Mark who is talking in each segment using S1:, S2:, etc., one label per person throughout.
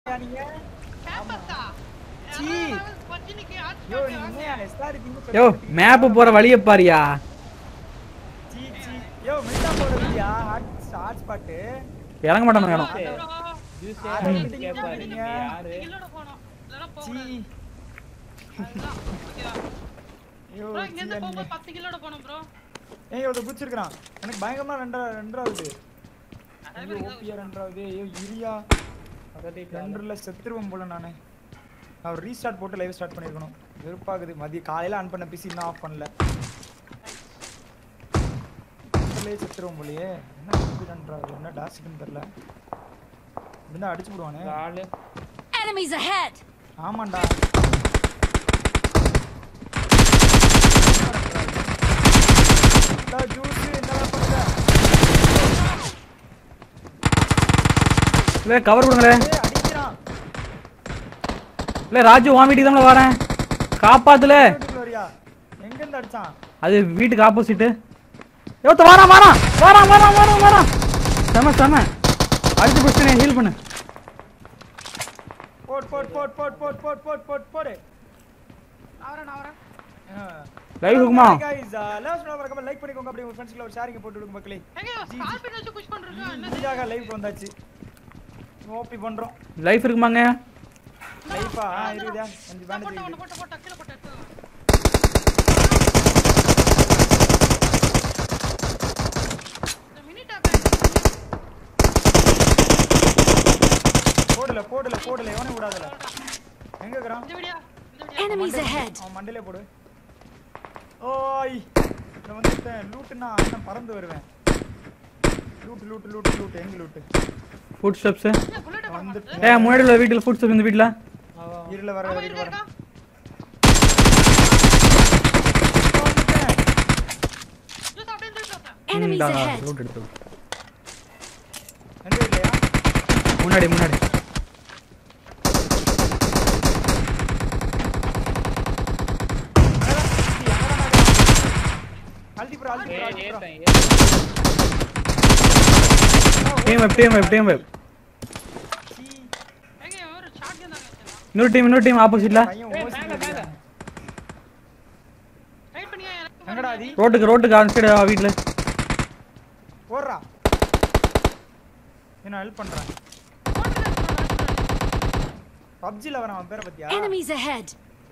S1: நீங்க
S2: கேம்பஸா
S1: சீ.
S2: பச்சினிக்கு
S1: யோ நீங்க என்னையா SR திங்கு
S3: யோ மேப்பு போற வழிய பாரியா
S1: சீ சீ யோ மெட்டா போடுறியா ஹாட் ஹாட் ஸ்பாட்
S3: இறங்க மாட்டேன் இடம்
S4: ஜூஸ்
S1: ஆ,
S4: யாரு
S1: நீங்க
S4: கேப்பாரு
S1: நீங்க
S4: நீங்க யாரு
S2: இல்லடா போணும் இல்லடா
S1: சீ
S2: போறேன் அதுதான் ஓகேவா
S1: யோ
S2: ப்ரோ இங்க
S1: சீ
S2: இருந்து
S1: நீங்க
S2: போகும்போது 10 கிலோட போணும் ப்ரோ
S1: ஏய் ஒருத்த புடிச்சிருக்கான் எனக்கு பயங்கரமா ரெண்டா ரெண்டாவது ஐயோ ஓபியா ரெண்டாவது ஐயோ இரியா ரெண்டுல செத்துருவேன் போல நானு அவர் ரீஸ்டார்ட் போட்டு லைவ் ஸ்டார்ட் பண்ணிருக்கணும் வெறுப்பாகுது மதிய காலையில ஆன் பண்ண பிசி இன்னும் ஆஃப் பண்ணல இதுலயே செத்துருவோம் போலயே என்ன இது ரெண்டாவது என்ன டாஸ்க்குன்னு தெரியல இருந்தா அடிச்சு விடுவானே
S4: ஆளு
S5: Enemies ahead!
S1: ஆமாண்டா ஜூஸ் என்னடா பண்ற
S3: இல்ல கவர் கொடுங்களே
S1: ஏய் அடிக்கிறான்
S3: இல்ல ராஜு உன் வீட்டுக்கு தான் வரேன் காப்பாத்துல
S1: வீட்டுக்குள்ள வரியா எங்க இருந்து அடிச்சான்
S3: அது வீட்டுக்கு ஆப்போசிட் யோத்த வாரான் வாரான் வாரான் வாரான் வாரான் வாரான் செம செம அடிச்சு பிடிச்சு ஹீல் பண்ணு
S1: போட் போட் போட் போட் போட் போட் போட் போட் போடு
S2: நான் நான் வரேன்
S3: லைவ் இருக்குமா
S1: गाइस லாஸ்ட் நோ மறக்காம லைக் பண்ணிக்கோங்க அப்படியே உங்க ஃப்ரெண்ட்ஸ்க்கு ஒரு ஷேரிங் போட்டு விடுங்க மக்களே
S2: எங்க ஸ்கார்பியன் வச்சு புஷ் பண்றீங்க என்ன
S1: இதுக்காக லைவ் வந்தாச்சு ஓபி பண்றோம்
S3: லைஃப் இருக்குமாங்க
S1: லைஃபா இருக்குதா அஞ்சு
S2: போட்ட
S1: பேண்டேஜ்
S2: ஒன்னு போட்ட போட்ட கீழ போட்ட எடுத்துக்கலாம் இந்த மினி டாப்
S1: போடல போடல போடல எவனே விடாதல எங்க இருக்கறான்
S2: இந்த வீடியோ இந்த வீடியோ
S5: Enemies ahead!
S1: அவன் மண்டையிலே போடு ஓய் நான் வந்துட்டேன் லூட்னா நான் பறந்து வருவேன் லூட் லூட் லூட் லூட் எங்க லூட்
S3: ஃபுட் ஸ்டெப்ஸ்
S2: புல்லட்
S1: வந்துட்டு
S3: ஏ முன்னாடி உள்ள வீட்டுல ஃபுட் ஸ்டெப் இந்த வீட்டுல
S1: இருல வர
S2: அவன்
S1: இருல
S2: இருக்கா
S1: வர வந்துட்டேன்
S2: ஜூஸ் அப்படியே திருப்பி பார்த்தேன்
S5: Enemies ahead!
S3: லூட் எடுத்து
S1: எந்த இல்லையா
S3: முன்னாடி முன்னாடி
S1: அல்டி ப்ரோ அல்டி ப்ரோ அல்டி ப்ரோ
S4: ஏத்தேன் ஏத்தேன்
S3: team wipe team wipe team wipe
S2: எங்க இவன் ஒரு ஷாட்கன் தான் வச்சிருக்கான்
S3: இன்னொரு டீம் இன்னொரு டீம் ஆப்போசிட்ல
S1: பையன்
S4: ஏய்,
S1: ஓசி
S4: மேல, மேல.
S2: ரைட் பண்ணியா எனக்கு
S1: எங்கடா அதி
S3: ரோட்டுக்கு ரோட்டுக்கு அந்த சைடு வீட்டுல
S1: போடுறா என்ன ஹெல்ப் பண்றேன் பப்ஜில வரான் அவன் பேரை பத்தியா
S5: Enemies ahead!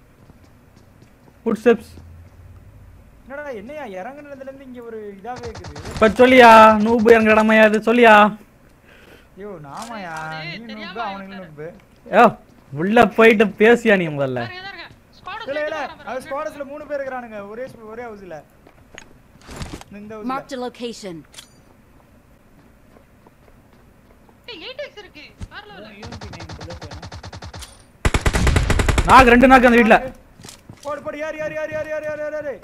S3: ஃபுட் ஸ்டெப்ஸ்
S1: என்னடா என்னையா இறங்குனதுல இருந்து இங்க ஒரு இதாவே இருக்குது
S3: இப்ப சொல்லியா நூபு எங்க இடமையா அது சொல்லியா
S1: ஐயோ நாமாயா
S2: அது
S1: நீ
S2: தெரியாம
S1: நுப்பு அவனுக்கு நுப்பு
S3: ஏ உள்ள போயிட்டு பேசியா நீ முதல்ல
S2: பாருங்க இதா இருக்க ஸ்குவாட்
S1: இல்ல இல்ல அது ஸ்குவாட்ஸ்ல மூணு பேர் இருக்கறானுங்க ஒரே sp- ஒரே ஹவுஸ்ல இந்த ஹவுஸ்ல
S5: Marked a location.
S2: ஏய் 8x இருக்கு வேற லெவல்
S4: யூனிட்டி நேம் புல்லட் வேணும்
S3: நாக்கு ரெண்டு நாக்கு அந்த வீட்டுல
S1: போடு போடு யார் யார் யார் யார் யார் யார் யார் யார்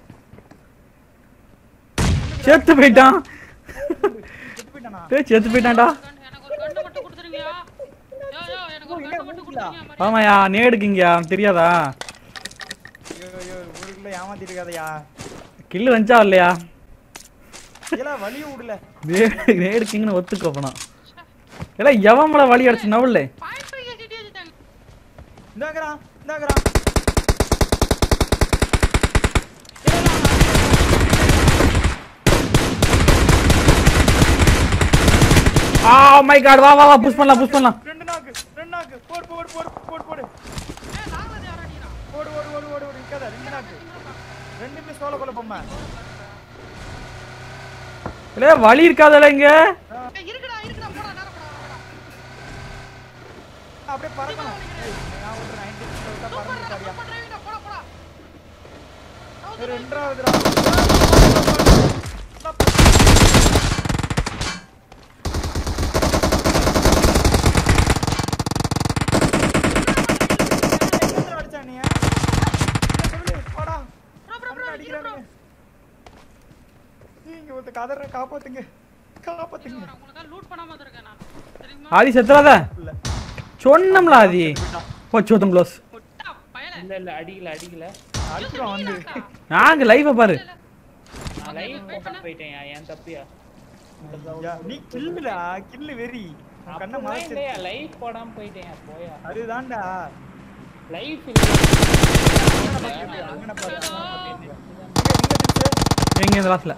S3: செத்து போயிட்டான்
S1: செத்து போயிட்டானா
S3: டேய் செத்து போயிட்டான்டா
S2: எனக்கு ஒரு கண்ணு மட்டும் கொடுத்துருங்கயா யோ யோ எனக்கு ஒரு கண்ணு மட்டும் கொடுத்துருங்க
S3: ஆமாயா நேடுக்குங்கயா தெரியாதா
S1: ஐயோ ஐயோ ஊருக்குள்ள ஏமாத்திட்டு இருக்காதயா
S3: கில்லு வந்துச்சா இல்லையா
S1: இதெல்லாம் வலியும் விடல
S3: நேடு நேடுக்கிங்கன்னு ஒத்துக்கோ போனா எல்லாம் எவன் மேல வழி அடிச்சு நவல்ல
S2: பாயிண்ட் ஃபைவ் சிட்டி வச்சுட்டாங்க
S1: இந்தாங்கறான் இந்தாங்கறான்
S3: ஆ மை காட் வா வா வா புஷ் பண்ணலாம் புஷ் பண்ணலாம்
S1: ரெண்டு நாக்கு ரெண்டு நாக்கு போடு போடு போடு போடு போடு
S2: ஏய் நாங்க யாரா நீடா
S1: ஓடு ஓடு ஓடு ஓடு ஓடு இருக்காத ரெண்டு நாக்கு ரெண்டுமே சோல கொலை பொம்மை
S3: இல்ல வழி இருக்காதல இங்க
S2: ஏய் இருக்குடா இருக்குடா போடா நேரா போடா வாடா.
S1: அப்படியே பறக்கணும் ஏய், நான் ஒரு 90 கிலோமீட்டர்
S2: சூப்பர்
S1: பறந்து சரியா
S2: சூப்பர் டிரைவிங்டா போடா போடா
S1: இது ரெண்டாவதுடா எங்கேருந்து அடிச்சா நீ? என்ன சொல்லு, வாடா.
S2: ப்ரோ ப்ரோ ப்ரோ
S1: அடிக்கிறானுங்க. நீங்க ஒருத்த கதற காப்பாத்துங்க காப்பாத்துங்க
S2: உங்களுக்கு லூட் பண்ணாம வந்திருக்கேன் நான் தெரியுமா
S3: ஆதி செத்துறாத
S1: இல்ல
S3: சொன்னம்ல ஆதி போச்சோத்தம் க்ளோஸ்
S2: முட்டா பயல
S4: இல்ல இல்ல அடிக்கல அடிக்கல
S1: அடிச்சிடும் வந்து
S3: நாங்க லைவ பாரு
S4: நான் லைவ் போட்டு போயிட்டேன் என் தப்பியா
S1: ஐயா, நீ கில்லுடா கில்லு வெறி உன் கண்ணை
S4: அப்படிலாம்
S1: மறைச்சு
S4: இல்லையா லைவ் போடாம போயிட்டேன் போயா
S1: அதுதான்டா
S4: லைஃப் இல்லை
S1: அங்கன பாரு இங்க இங்க
S3: எங்க இந்த லாஸ்ட்ல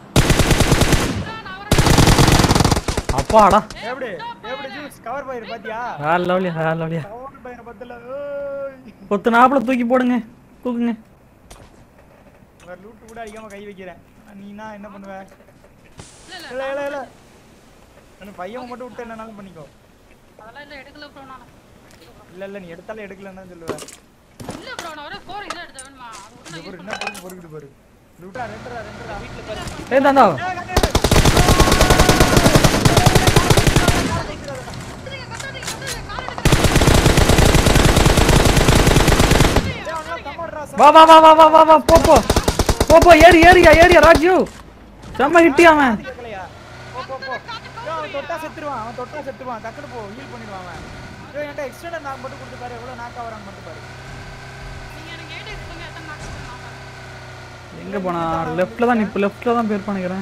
S3: அப்பாடா
S1: எப்படி எப்படி ஜூஸ் கவர் பயிர் பாத்தியா
S3: வேற லவ்லியா வேற லவ்லியா
S1: கவர் பயிரை பத்தல ஓய்
S3: கொத்து நாப்புல தூக்கி போடுங்க தூக்குங்க
S1: வேற லூட்டு கூட அடிக்காம கை வைக்கிறேன் நீனா என்ன பண்ணுவ
S2: இல்ல இல்ல
S1: இல்ல இல்ல இல்ல எனக்கு பையன் மட்டும் விட்டு என்னனாலும் பண்ணிக்கோ
S2: அதெல்லாம் இல்ல எடுக்கல ப்ரோ நான்
S1: இல்ல இல்ல நீ எடுத்தாலும் எடுக்கலன்னு தான் சொல்லுவேன்
S2: இல்ல ப்ரோ நான் ஒரே ஃபோர் இதை எடுத்தேன் வேணுமா அது
S1: இந்த
S2: ஒண்ணு
S1: பாரு என்ன பொறுக்கு பொறுக்குது பாரு லூட்டா ரெண்டரா ரெண்டரா
S4: வீட்டுல பாரு
S3: ஏய் தாண்டா
S1: ஏய், கண்ணு. ஏய், அவன்லாம் தம்மாடுறா, சார்.
S3: வா வா வா வா வா வா வா போ போ போ போ ஏறி ஏறியா ஏறியா ராஜு செம்ம ஹிட்டியா அவன்
S1: கேட்கலையா? போ, போ, போ. ஏய், அவன் தொட்டா செத்துருவான் அவன் தொட்டா செத்துருவான் டக்குனு போ ஹீல் பண்ணிடுவான் அவன் ஏய், என்கிட்ட எக்ஸ்டெண்டட் நாக் மட்டும் கொடுத்து பாரு எவ்வளவு நாக் ஆவறான் மட்டும் பாரு
S2: நீங்க எனக்கு ஏடி கொடுங்க எத்தனை நாள் கொடுங்க
S3: எங்க போனா லெஃப்ட்ல தான் இப்ப லெஃப்ட்ல தான் பேர் பண்ணிக்கிறேன்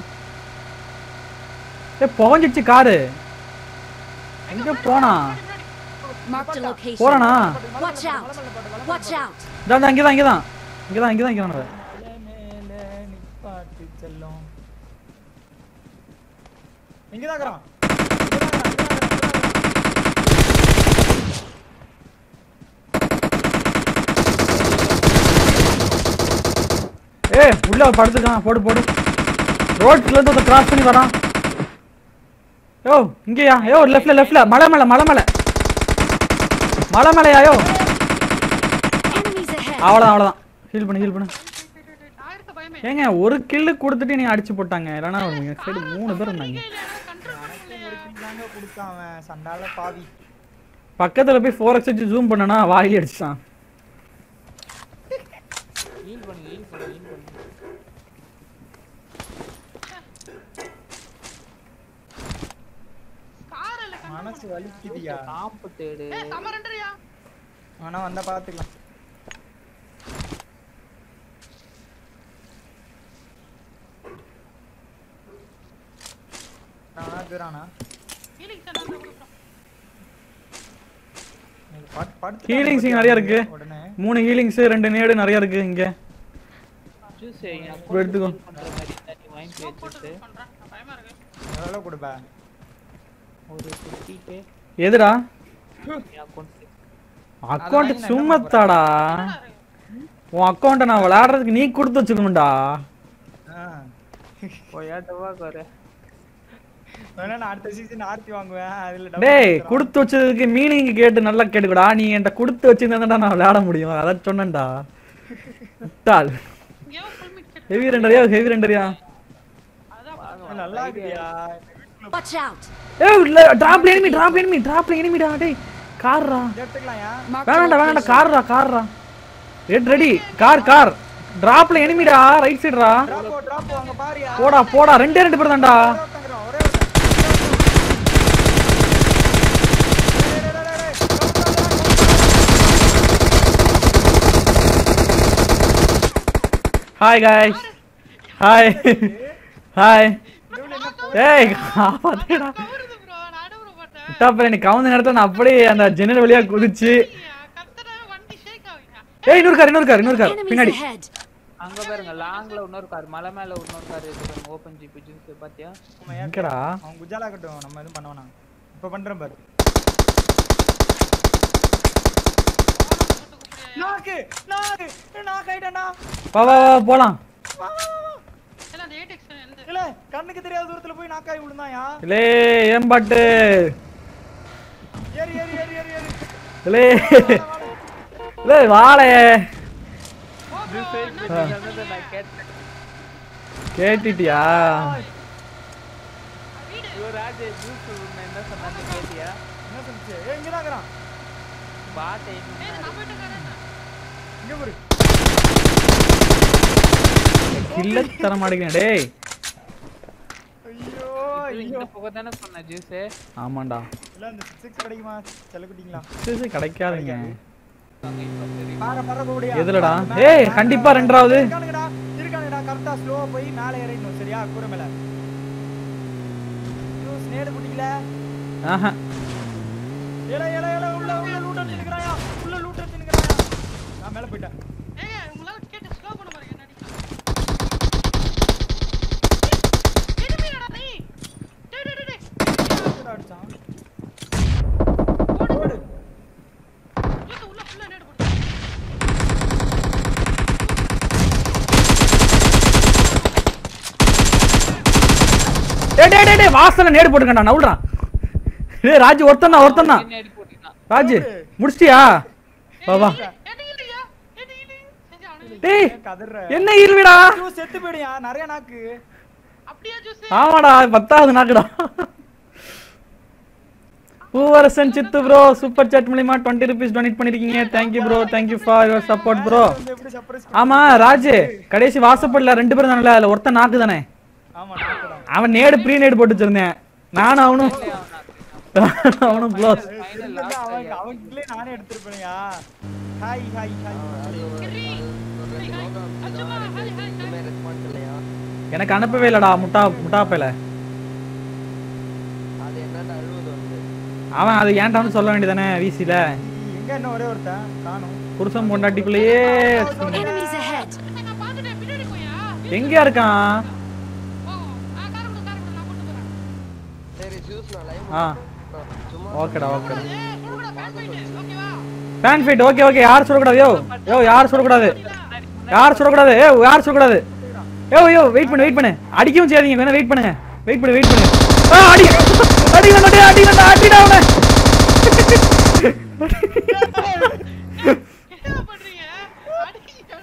S3: ஏ புகஞ்சிடுச்சு காரு எங்க போனா
S5: Marked a location.
S3: போறானா
S5: Watch out! Watch out!
S3: இதான் இங்கதான் இங்கதான் இங்கதான் இங்கதான் இங்கதான்
S1: மேல மேல நிப்பாட்டு செல்லும் இங்கதான் இருக்கிறான்
S3: ஏய் உள்ள படுத்துக்கான் போடு போடு ரோட்ல இருந்து ஒருத்தன் கிராஸ் பண்ணி வரான் யோ இங்கயா யோ லெஃப்ட்ல லெஃப்ட்ல மலை மேல மலை மேல மலை மேலையா யோ
S5: Enemies ahead!
S3: அவ்வளோதான் அவ்வளோதான் ஹீல் பண்ணு ஹீல் பண்ணு
S2: நான் இருக்க பயமே
S3: ஏங்க ஒரு கில்லு கொடுத்துட்டு நீ அடிச்சு போட்டாங்க இல்லைன்னா அவங்க சைடு மூணு பேர் இருந்தாங்க
S2: கண்ட்ரோல் பண்ணலையா
S1: தாங்க கொடுத்தான் அவன் சண்டால பாவி
S3: பக்கத்துல போய் ஃபோர் எக்ஸ் வச்சு ஜூம் பண்ணனா வாயிலே அடிச்சான்
S4: ஹீல் பண்ணு ஹீல் பண்ணு ஹீல் பண்ணு
S2: கார் இல்ல
S1: மனசு வலிக்குதியா
S4: காம்பு தேடு
S2: ஏய் சம ரெண்டரியா
S1: ஆனா வந்தா பாத்துக்கலாம் நானா இருக்கிறானா
S2: ஹீலிங் சார் நான் கொடுக்குறோம்
S3: Healings இங்க நிறைய இருக்கு.
S1: உடனே
S3: மூணு ஹீலிங்ஸ் ரெண்டு நேடு நிறைய இருக்கு இங்க
S4: ஜூஸ்
S3: இப்ப எடுத்துக்கோ.
S4: பண்ற மாதிரி இருந்தா நீ வாங்கி
S2: ஸ்மோக் போட்டு
S4: வச்சுட்டு
S2: use பண்றேன் நான் பயமா இருக்கு
S1: எவ்வளவு கொடுப்ப
S4: ஒரு ஃபிஃப்டிக்கு
S3: எதுடா
S4: என் அக்கௌண்ட்
S3: அக்கௌண்ட் சும்மத்தாடா உன் அக்கௌண்ட்டை நான் விளையாடுறதுக்கு நீ கொடுத்து வச்சுக்கணும்டா
S1: ஆ.
S4: போயாட்டவா குறை
S1: வேணா நான் அடுத்த சீசன் ஆர்த்தி வாங்குவேன் அதுல double
S3: டேய்
S1: கொடுத்துறேன்.
S3: கொடுத்து வச்சதுக்கு மீனிங் கேட்டு நல்லா கேட்டுக்கடா நீ என்கிட்ட கொடுத்து வச்சிருந்தா நான் விளையாட முடியும் அதான் சொன்னேன்டா முட்டாள்
S2: இங்கேயோ ஃபுல் மிட் செட்
S3: ஹெவி ரெண்டரியா ஹெவி ரெண்டரியா
S2: அதான்
S1: நல்லா இருக்குடியா
S5: Watch out!
S3: ஏய் இல்ல டிராப்ல எனிமி டிராப்ல எனிமி டிராப்ல எனிமிடா டேய் கார்ரா
S1: எடுத்துக்கலாம்யா
S5: Marked a
S3: வேணாம்டா வேணாம்டா
S5: location.
S3: கார்ரா கார்ரா ரெட் ரெடி கார் கார் டிராப்ல எனிமிடா ரைட் சைடுடா
S1: டிராப் டிராப் அங்க பாரியா
S3: போடா போடா ரெண்டே ரெண்டு பேர் தான்டா
S1: ஒரே ஒருத்தங்கிறான், ஒரே ஒருத்தன். டேய், டேய், டேய், டேய், டேய்.
S3: ஹாய் காய்ஸ் ஹாய் ஹாய்
S1: இவனு என்ன போ-
S3: ஏய் காப்பாத்துடா
S2: கவருது ப்ரோ நான் அடவுற மாட்டேன்
S3: விட்டாப்ப நீ கவுந்த நேரத்துல நான் அப்படியே அந்த ஜன்னல் வழியா குதிச்சு
S2: கத்தற வண்டி ஷேக் ஆகுங்க
S3: ஏய் இன்னொரு கார் இன்னொரு கார் இன்னொரு கார்
S5: Enemies
S3: பின்னாடி
S5: ahead!
S4: அங்க பாருங்க லாங்ல இன்னொரு கார் மலை மேல இன்னொரு கார் இருக்கு ஓபன் ஜிபி ஜூஸ் பாத்தியா
S1: அவன் ஏன்
S3: எங்கடா
S1: அவன் குஜாலா கட்டும் நம்ம எதுவும் பண்ண வேணாம் இப்ப பண்றேன் பாரு நாக்கு நாக்கு நாக்கு ஆயிட்டேன்டா
S3: வா வா வா போலாம்
S1: வா, வா, வா, வா.
S2: இல்ல அந்த ஏடெக்ஸ் எந்த
S1: இல்ல கண்ணுக்கு தெரியாத தூரத்துல போய் நாக்காய் விழுந்தாயா
S3: லே ஏம்பாட்டு
S1: ஏறி ஏறி ஏறி ஏறி ஏறி
S3: லே லே வாழே
S4: நான் கேட்டேன்
S3: கேட்டுட்டியா
S4: ஐயோ ராஜே ஜூஸ் என்ன சொன்னாங்க கேட்டியா
S1: என்ன சொல்லுச்சு ஏய் இங்க தான்
S4: பாட்டை
S2: நம்ம கிட்ட காரே
S1: இங்க பாரு
S3: கில்ல தர மாட்டேங்கிறேன் டேய்
S1: ஐயோ ஐயோ
S4: இந்த புகை தானே சொன்ன ஜூஸ்
S3: ஆமாண்டா
S1: இல்ல இந்த சிக்ஸ் கிடைக்குமா செல்லக்குட்டிங்களா
S3: சரி சரி கிடைக்காதுங்க
S1: பார பற போடியா
S3: எதுலடா ஏய் கண்டிப்பா ரெண்டாவது
S1: இருக்கானுங்கடா இருக்கானுங்கடா கரெக்டா ஸ்லோவா போய் மேல ஏறிடணும் சரியா கூரை மேல ஐயோ ஸ்னேடு குட்டிக்கல
S3: ஆஹா
S1: ஏடா ஏடா ஏடா உள்ள உள்ள லூட் அடிச்சிருக்கறாயா உள்ள லூட் அடிச்சிருக்கறாயா நான் மேல போயிட்டேன்
S2: ஏங்க உங்களால கேட்டு ஸ்லோ பண்ண பாருங்க என்னடி எனிமிடா நீ டேய் டேய் டேய்
S1: ஏடா அடிச்சான்
S2: ஓடு
S1: ஓடு
S2: யூஸ் உள்ள ஃபுல்லா நேடு போடு
S3: டேய் டேய் டேய், டேய் வாசல்ல நேடு போட்டுக்கண்டா நவுல்றான் டேய் ராஜ் ஒருத்தன் தான் ஒருத்தன் தான்
S4: என்ன அடி போட்டுட்டான்
S3: ராஜ் முடிச்சிட்டியா வா வா
S2: என்ன இல்லையா என்ன இல்லை செஞ்சு அவனுக்கு
S3: டேய்
S1: ஏன் கதற
S3: என்ன இருவிடா
S1: ஐயோ, செத்து போயிடுயா நிறைய நாக்கு
S2: அப்படியே ஜூஸ்
S3: ஆமாடா பத்தாவது நாக்குடா Poovarasan Siddhu bro super chat மூலியமா டுவெண்ட்டி ருபீஸ் டொனேட் பண்ணிருக்கீங்க thank you bro thank you for your support bro
S1: வந்து எப்படி சர்ப்ரைஸ்
S3: ஆமா ராஜ் கடைசி வாசப்படல ரெண்டு பேரும் தானே அதுல ஒருத்தன் நாக்கு தானே
S1: ஆமா நாக்குடா
S3: அவன் நேடு ப்ரீ நேடு போட்டு வச்சிருந்தேன் நானும் அவனும் அவனும் க்ளோஸ்
S1: இருந்தா அவன் அவன்கிட்டயே நானே எடுத்திருப்பேன்யா hi hi hi
S2: Giri hi hi அச்சுமா ஹாய் ஹாய் ஹாய்
S3: எனக்கு அனுப்பவே இல்லடா முட்டா முட்டா பையல அவன் அது ஏன்டான்னு சொல்ல வேண்டியதானே வீசில
S1: எங்க என்ன ஒரே ஒருத்தன் காணும்
S3: புருஷன் பொண்டாட்டிக்குள்ளேயே
S5: Enemies ahead!
S2: நான் பாத்துட்டேன் பின்னாடி போயா
S3: எங்கேயா இருக்கான்
S2: ஓ ஆ கார் கொடு கார் கொடு நான் கொண்டு போறேன்
S3: ஆ ஓகேடா ஓகேடா
S2: ஏய் கொடுடா பேன் போயிட்டு ஓகேவா
S3: ஃபேன் ஃபைட் ஓகே ஓகே யார் சொல்லக்கூடாது யோ யோ யார் சொல்லக்கூடாது யார் சொல்லக்கூடாது ஏ யார் சொல்லக்கூடாது யோ யோ வெயிட் பண்ணு வெயிட் பண்ணு அடிக்கவும் செய்யாதீங்க வேணா வெயிட் பண்ணுங்க வெயிட் பண்ணு வெயிட் பண்ணு ஆ அடி அடி வேண்டாம் அடி வேண்டாம் அடிடா அவனை
S2: என்ன பண்றீங்க அடிக்கிறீங்க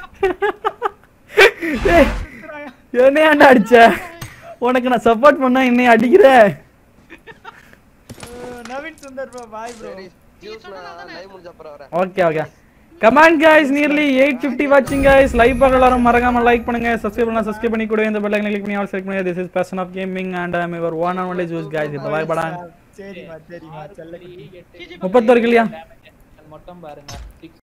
S3: ஏய், என்னையாண்டா அடிச்ச உனக்கு நான் சப்போர்ட் பண்ணா என்னைய அடிக்கிற
S1: அஹ் Naveen Sundar bro bye bro
S3: okay okay come on guys nearly eight fifty வாட்சிங் guys லைவ் பார்க்க எல்லாரும் மறக்காம லைக் பண்ணுங்க சப்ஸ்கிரைப் பண்ணலாம் சப்ஸ்கிரைப் பண்ணி கூட இந்த பெல் ஐக்கன் கிளிக் பண்ணி ஆல் செலக்ட் பண்ணுங்க this is passion of gaming and I am your one and only juice guys இப்போ பாய் படான்
S1: சரிம்மா சரிம்மா செல்ல
S3: முப்பத்தொரு கிளியா
S4: மட்டும் பாருங்க சிக்ஸ்